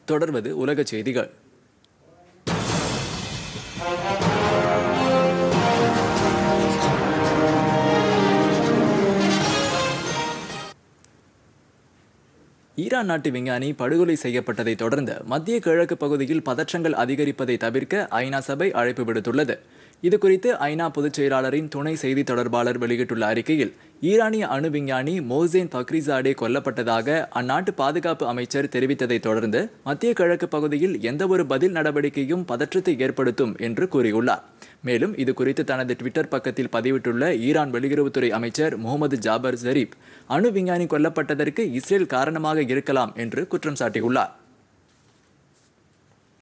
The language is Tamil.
தொடர்வது உலகச் செய்திகள் ஈரான் நாட்டு விஞ்ஞானி படுகொலை செய்யப்பட்டதை தொடர்ந்து மத்திய கிழக்கு பகுதியில் பதற்றங்கள் அதிகரிப்பதை தவிர்க்க ஐநா சபை அழைப்பு விடுத்துள்ளது இது குறித்து ஐநா பொதுச் செயலாளரின் துணை செய்தி தொடர்பாளர் வெளியிட்டுள்ள அறிக்கையில் ஈரானிய அணு விஞ்ஞானி மோசேன் பக்ரிசாடே கொல்லப்பட்டதாக அந்நாட்டு பாதுகாப்பு அமைச்சர் தெரிவித்ததை தொடர்ந்து மத்திய கிழக்கு பகுதியில் எந்தவொரு பதில் நடவடிக்கையும் பதற்றத்தை ஏற்படுத்தும் என்று கூறியுள்ளார் மேலும் இது குறித்து தனது ட்விட்டர் பக்கத்தில் பதிவிட்டுள்ள ஈரான் வெளியுறவுத்துறை அமைச்சர் முகமது ஜாபர் ஜரீப் அணு விஞ்ஞானி கொல்லப்பட்டதற்கு இஸ்ரேல் காரணமாக இருக்கலாம் என்று குற்றம் சாட்டியுள்ளார்